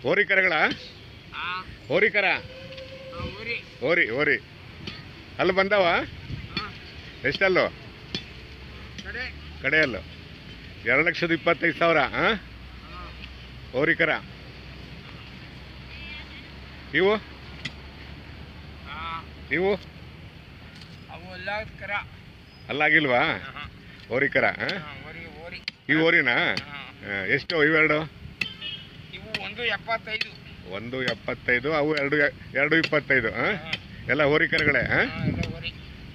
ಹೋರಿಕರಗಳ ಹೋರಿಕರ ಊರಿ ಹೋರಿ ಹೋರಿ ಅಲ್ಲಿ ಬಂದವ ಎಷ್ಟಲ್ಲು ಕಡೆ ಕಡೆಯಲ್ಲು ಎರಡು ಲಕ್ಷದ ಇಪ್ಪತ್ತೈದು ಸಾವಿರ ಹಾಂ ಹೋರಿಕರ ಇವು ಇವು ಅವು ಎಲ್ಲ ಕರ ಅಲ್ಲಾಗಿಲ್ವಾ ಹೋರಿಕರ ಹಾಂ ಓರಿ ಓರಿ ಇವು ಹೋರಿನಾ ಹಾ. ಆ, ಎಷ್ಟು ಇವೆರಡು ಇವು ಒಂದು ಎಪ್ಪತ್ತೈದು ಒಂದು ಎಪ್ಪತ್ತೈದು ಅವು ಎರಡು ಎರಡು ಇಪ್ಪತ್ತೈದು ಹಾಂ ಹಾ. ಎಲ್ಲ ಹೋರಿಕರಗಳೇ ಹಾಂ ಹಾ, ಎಲ್ಲ ಓರಿ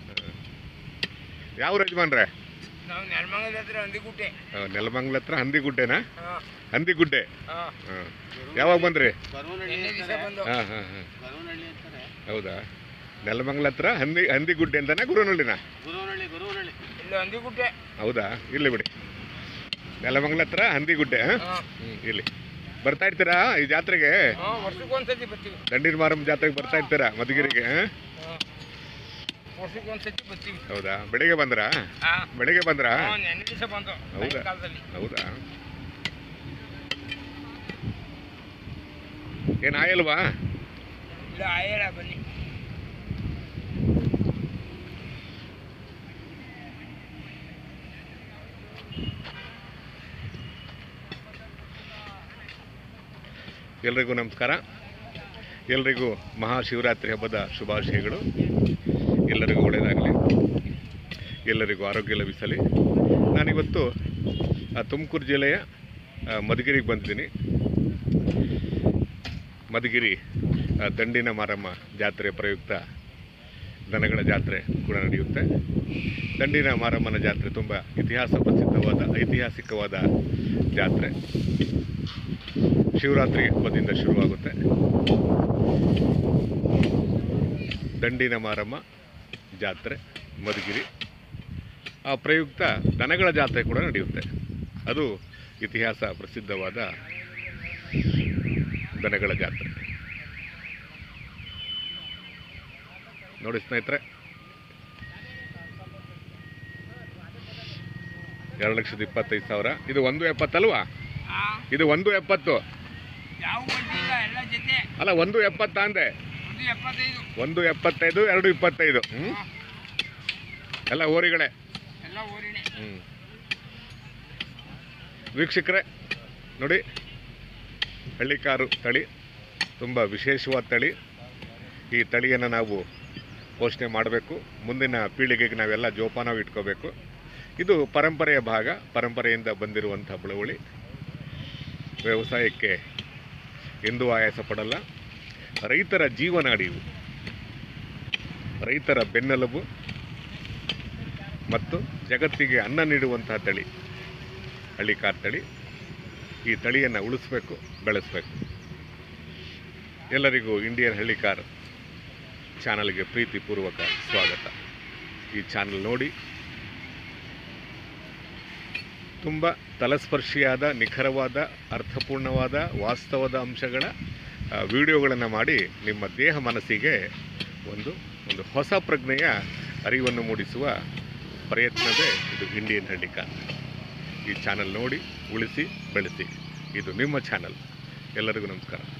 ಯಾವ ಯಜಮಾನ್ರೆ ನಾವು ನೆಲಮಂಗಲ ಹತ್ರ ಹಂದಿಗುಟ್ಟೆ ಆ, ನೆಲಮಂಗ್ಲ ಹತ್ರ ಹಂದಿಗುಡ್ಡೆನಾ ಹಾ ಹಂದಿಗುಡ್ಡೆ ಹಾ ಹಾಂ ಯಾವಾಗ ಬಂದ್ರಿ ನಿನ್ನೆ ದಿವಸ ಬಂದು ಹಾಂ ಹಾಂ ಹಾಂ ಹೌದಾ ನೆಲಮಂಗ್ಲ ಹತ್ರ ಹಂದಿ ಹಂದಿಗುಡ್ಡೆ ಅಂತಾನೆ ಗುರುನಳ್ಳಿನ ಇಲ್ಲಿ ಹಂದಿಗುಟ್ಟೆ ಹೌದಾ ಇಲ್ಲಿ ಬಿಡಿ ನೆಲಮಂಗ್ಲ ಹತ್ರ ಹಂದಿಗುಡ್ಡೆ ಹಾಂ ಹಾ ಹ್ಮ್, ಇಲ್ಲಿ ಬರ್ತಾ ಇರ್ತೀರಾ ಈ ಜಾತ್ರೆಗೆ ಹಾ ವರ್ಷಕ್ಕೊಂದ್ಸತಿ ಬರ್ತೀವಿ ದಂಡಿನ ಮಾರಮ್ಮ ಜಾತ್ರೆಗೆ ಬರ್ತಾ ಇರ್ತೀರಾ ಮಧುಗಿರಿಗೆ ಹಾಂ ಹಾ ವರ್ಷಕ್ಕೊಂದ್ಸತಿ ಬರ್ತೀವಿ ಹೌದಾ ಬೆಳಿಗ್ಗೆ ಬಂದ್ರಾ ಹಾ ಬೆಳಿಗ್ಗೆ ಬಂದ್ರಾ ಹಾ ನೆನ್ನೆ ದಿವಸ ಬಂದು ಹೌದಾ? ಕಾಲದಲ್ಲಿ ಹೌದಾ ಏನು ಆಯಲ್ವಾ ಇಲ್ಲ ಆಯಲ್ಲ ಬನ್ನಿ ಎಲ್ರಿಗೂ ನಮಸ್ಕಾರ ಎಲ್ರಿಗೂ ಮಹಾಶಿವರಾತ್ರಿ ಹಬ್ಬದ ಶುಭಾಶಯಗಳು ಎಲ್ಲರಿಗೂ ಒಳ್ಳೆಯದಾಗಲಿ ಎಲ್ಲರಿಗೂ ಆರೋಗ್ಯ ಲಭಿಸಲಿ ನಾನಿವತ್ತು ಆ, ತುಮಕೂರು ಜಿಲ್ಲೆಯ ಆ, ಮಧುಗಿರಿಗೆ ಬಂದಿದ್ದೀನಿ ಮಧುಗಿರಿ ಆ, ದಂಡಿನ ಮಾರಮ್ಮ ಜಾತ್ರೆ ಪ್ರಯುಕ್ತ ದನಗಳ ಜಾತ್ರೆ ಕೂಡ ನಡೆಯುತ್ತೆ ದಂಡಿನ ಮಾರಮ್ಮನ ಜಾತ್ರೆ ತುಂಬ ಇತಿಹಾಸ ಪ್ರಸಿದ್ಧವಾದ ಐತಿಹಾಸಿಕವಾದ ಜಾತ್ರೆ ಶಿವರಾತ್ರಿ ಹಬ್ಬದಿಂದ ಶುರುವಾಗುತ್ತೆ ದಂಡಿನ ಮಾರಮ್ಮ ಜಾತ್ರೆ ಮಧುಗಿರಿ ಆ ಪ್ರಯುಕ್ತ ದನಗಳ ಜಾತ್ರೆ ಕೂಡ ನಡೆಯುತ್ತೆ ಅದು ಇತಿಹಾಸ ಪ್ರಸಿದ್ಧವಾದ ದನಗಳ ಜಾತ್ರೆ ನೋಡಿ ಸ್ನೇಹಿತರೆ ಎರಡು ಲಕ್ಷದ ಇಪ್ಪತ್ತೈದು ಸಾವಿರ ಇದು ಒಂದು ಎಪ್ಪತ್ತಲ್ವಾ ಹಾ ಇದು ಒಂದು ಎಪ್ಪತ್ತು ಯಾವ ಬಂದಿಲ್ಲ ಎಲ್ಲ ಜೊತೆ ಅಲ್ಲ ಒಂದು ಎಪ್ಪತ್ತ ಅಂದೆ ಒಂದು ಎಪ್ಪತ್ತೈದು ಒಂದು ಎಪ್ಪತ್ತೈದು ಎರಡು ಇಪ್ಪತ್ತೈದು ಹ್ಞೂ ಹಾ, ಎಲ್ಲ ಓರಿಗಳೇ ಎಲ್ಲ ಊರಿನೇ ಹ್ಞೂ ವೀಕ್ಷಕರೇ ನೋಡಿ ಹಳ್ಳಿಕಾರು ತಳಿ ತುಂಬ ವಿಶೇಷವಾದ ತಳಿ ಈ ತಳಿಯನ್ನು ನಾವು ಪೋಷಣೆ ಮಾಡಬೇಕು ಮುಂದಿನ ಪೀಳಿಗೆಗೆ ನಾವೆಲ್ಲ ಜೋಪಾನ ಇಟ್ಕೋಬೇಕು ಇದು ಪರಂಪರೆಯ ಭಾಗ ಪರಂಪರೆಯಿಂದ ಬಂದಿರುವಂಥ ಬಳವಳಿ ವ್ಯವಸಾಯಕ್ಕೆ ಎಂದೂ ಆಯಾಸ ಪಡಲ್ಲ ರೈತರ ಜೀವನಾಡಿ ಇವು ರೈತರ ಬೆನ್ನೆಲುಬು ಮತ್ತು ಜಗತ್ತಿಗೆ ಅನ್ನ ನೀಡುವಂತಹ ತಳಿ ಹಳ್ಳಿಕಾರ್ ತಳಿ ಈ ತಳಿಯನ್ನು ಉಳಿಸ್ಬೇಕು ಬೆಳೆಸಬೇಕು ಎಲ್ಲರಿಗೂ ಇಂಡಿಯನ್ ಹಳ್ಳಿಕಾರ್ ಚಾನಲ್ಗೆ ಪ್ರೀತಿಪೂರ್ವಕ ಸ್ವಾಗತ ಈ ಚಾನಲ್ ನೋಡಿ ತುಂಬ ತಲಸ್ಪರ್ಶಿಯಾದ ನಿಖರವಾದ ಅರ್ಥಪೂರ್ಣವಾದ ವಾಸ್ತವದ ಅಂಶಗಳ ವಿಡಿಯೋಗಳನ್ನು ಮಾಡಿ ನಿಮ್ಮ ದೇಹ ಮನಸ್ಸಿಗೆ ಒಂದು ಒಂದು ಹೊಸ ಪ್ರಜ್ಞೆಯ ಅರಿವನ್ನು ಮೂಡಿಸುವ ಪ್ರಯತ್ನವೇ ಇದು ಇಂಡಿಯನ್ ಹಳ್ಳಿಕಾರ್ ಈ ಚಾನಲ್ ನೋಡಿ ಉಳಿಸಿ ಬೆಳೆಸಿ ಇದು ನಿಮ್ಮ ಚಾನಲ್ ಎಲ್ಲರಿಗೂ ನಮಸ್ಕಾರ